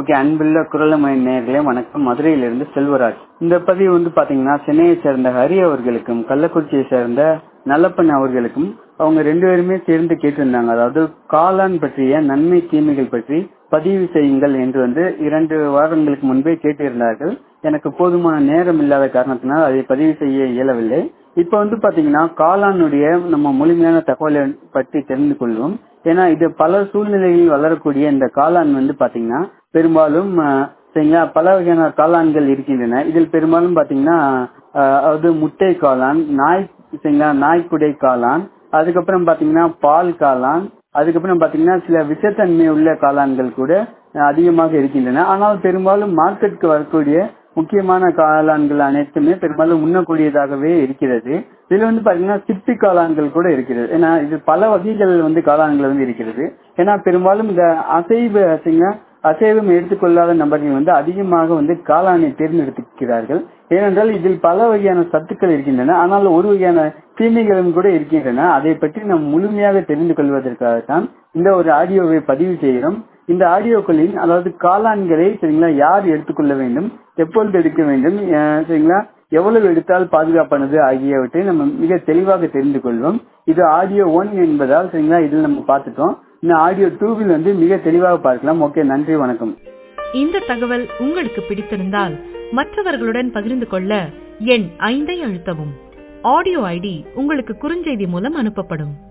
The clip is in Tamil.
ஓகே அன்புள்ள குரலமை நேர்களே வணக்கம் மதுரையிலிருந்து செல்வராஜ் இந்த பதிவு வந்து பாத்தீங்கன்னா சென்னையை சேர்ந்த ஹரி அவர்களுக்கும் கள்ளக்குறிச்சியை சேர்ந்த நல்லப்பன் அவர்களுக்கும் அவங்க ரெண்டு பேருமே சேர்ந்து கேட்டிருந்தாங்க அதாவது காளான் பற்றிய நன்மை தீமைகள் பற்றி பதிவு செய்யுங்கள் என்று வந்து இரண்டு வாரங்களுக்கு முன்பே கேட்டிருந்தார்கள் எனக்கு போதுமான நேரம் இல்லாத காரணத்தினால் அதை பதிவு செய்ய இயலவில்லை இப்ப வந்து பாத்தீங்கன்னா காளானுடைய நம்ம முழுமையான தகவலை பற்றி தெரிந்து கொள்வோம் ஏன்னா இது பல சூழ்நிலைகளில் வளரக்கூடிய இந்த காளான் வந்து பாத்தீங்கன்னா பெரும்பாலும் அஹ், சரிங்களா பல வகையான காளான்கள் இருக்கின்றன இதில் பெரும்பாலும் பாத்தீங்கன்னா அஹ், அதாவது முட்டை காளான் நாய் சரிங்களா நாய்க்குடை காளான் அதுக்கப்புறம் பாத்தீங்கன்னா பால் காளான் அதுக்கப்புறம் பாத்தீங்கன்னா சில விஷத்தன்மை உள்ள காளான்கள் கூட அஹ், அதிகமாக இருக்கின்றன ஆனால் பெரும்பாலும் மார்க்கெட்டுக்கு வரக்கூடிய முக்கியமான காளான்கள் அனைத்துமே பெரும்பாலும் உண்ணக்கூடியதாகவே இருக்கிறது இதுல வந்து பாத்தீங்கன்னா சிப்பி காளான்கள் கூட இருக்கிறது ஏன்னா இது பல வகைகள் வந்து காளான்கள் வந்து இருக்கிறது ஏன்னா பெரும்பாலும் இந்த அசைவ சரிங்களா, அசைவம் எடுத்துக்கொள்ளாத நபர்கள் வந்து அதிகமாக வந்து காளானை தேர்ந்தெடுக்கிறார்கள் ஏனென்றால் இதில் பல வகையான சத்துக்கள் இருக்கின்றன ஆனால் ஒரு வகையான தீமைகளும் கூட இருக்கின்றன அதை பற்றி நாம் முழுமையாக தெரிந்து கொள்வதற்காகத்தான் இந்த ஒரு ஆடியோவை பதிவு செய்கிறோம் இந்த ஆடியோக்களில் அதாவது காளான்களை சரிங்களா யார் எடுத்துக்கொள்ள வேண்டும் எப்பொழுது எடுக்க வேண்டும் அஹ் சரிங்களா எவ்வளவு எடுத்தால் பாதுகாப்பானது ஆகியவற்றை நம்ம மிக தெளிவாக தெரிந்து கொள்வோம் இது ஆடியோ ஒன் என்பதால் சரிங்களா இதில் நம்ம பார்த்துட்டோம் இன்னும் ஆடியோ டூவில் வந்து மிக தெளிவாக பார்க்கலாம் ஓகே நன்றி வணக்கம் இந்த தகவல் உங்களுக்கு பிடித்திருந்தால் மற்றவர்களுடன் பகிர்ந்து கொள்ள எண் ஐந்தை அழுத்தவும் ஆடியோ ஐடி உங்களுக்கு குறுஞ்செய்தி மூலம் அனுப்பப்படும்